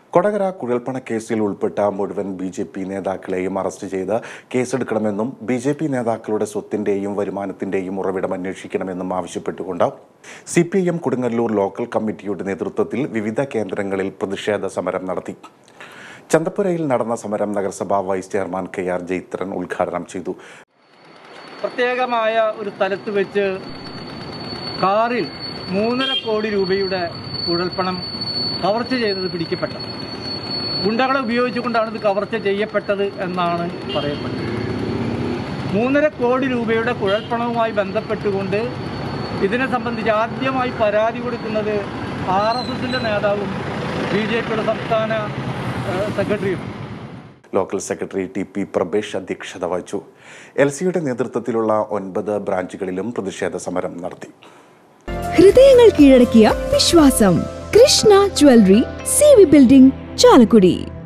കൊടകര കുഴൽപ്പണ കേസിൽ ഉൾപ്പെട്ട മുഴുവൻ ബി ജെ പി നേതാക്കളെയും അറസ്റ്റ് ചെയ്ത് കേസെടുക്കണമെന്നും ബി ജെ പി നേതാക്കളുടെ സ്വത്തിന്റെയും വരുമാനത്തിന്റെയും ഉറവിടം അന്വേഷിക്കണമെന്നും ആവശ്യപ്പെട്ടുകൊണ്ട് C P I M Kodungallur local കമ്മിറ്റിയുടെ നേതൃത്വത്തിൽ വിവിധ കേന്ദ്രങ്ങളിൽ പ്രതിഷേധ സമരം നടത്തി ചന്തപ്പുരയിൽ നടന്ന സമരം നഗരസഭാ vice chairman K R Jayithran ഉദ്ഘാടനം ചെയ്തു പ്രത്യേകമായ ഒരു സ്ഥലത്ത് വെച്ച് കാറിൽ മൂന്നര കോടി രൂപയുടെ കുഴൽപ്പണം കവർച്ച ചെയ്തത് പിടിക്കപ്പെട്ടത് ഗുണ്ടകളെ ഉപയോഗിച്ചുകൊണ്ടാണ് ഇത് കവർച്ച ചെയ്യപ്പെട്ടത് എന്നാണ് പറയപ്പെട്ടത് മൂന്നര കോടി രൂപയുടെ കുഴൽപ്പണവുമായി ബന്ധപ്പെട്ടുകൊണ്ട് ഇതിനെ സംബന്ധിച്ച് ആദ്യമായി പരാതി കൊടുക്കുന്നത് ആർ എസ് എസിൻ്റെ നേതാവും ബി ജെ പിയുടെ സംസ്ഥാന ഏഹ്, സെക്രട്ടറിയും local secretary T P Prabhesh അധ്യക്ഷത വഹിച്ചു എൽ സിയുടെ നേതൃത്വത്തിലുള്ള ഒൻപത് ബ്രാഞ്ചുകളിലും പ്രതിഷേധ സമരം നടത്തി ഹൃദയങ്ങൾ കീഴടക്കിയ വിശ്വാസം Krishna jewellery C V building Chalakudy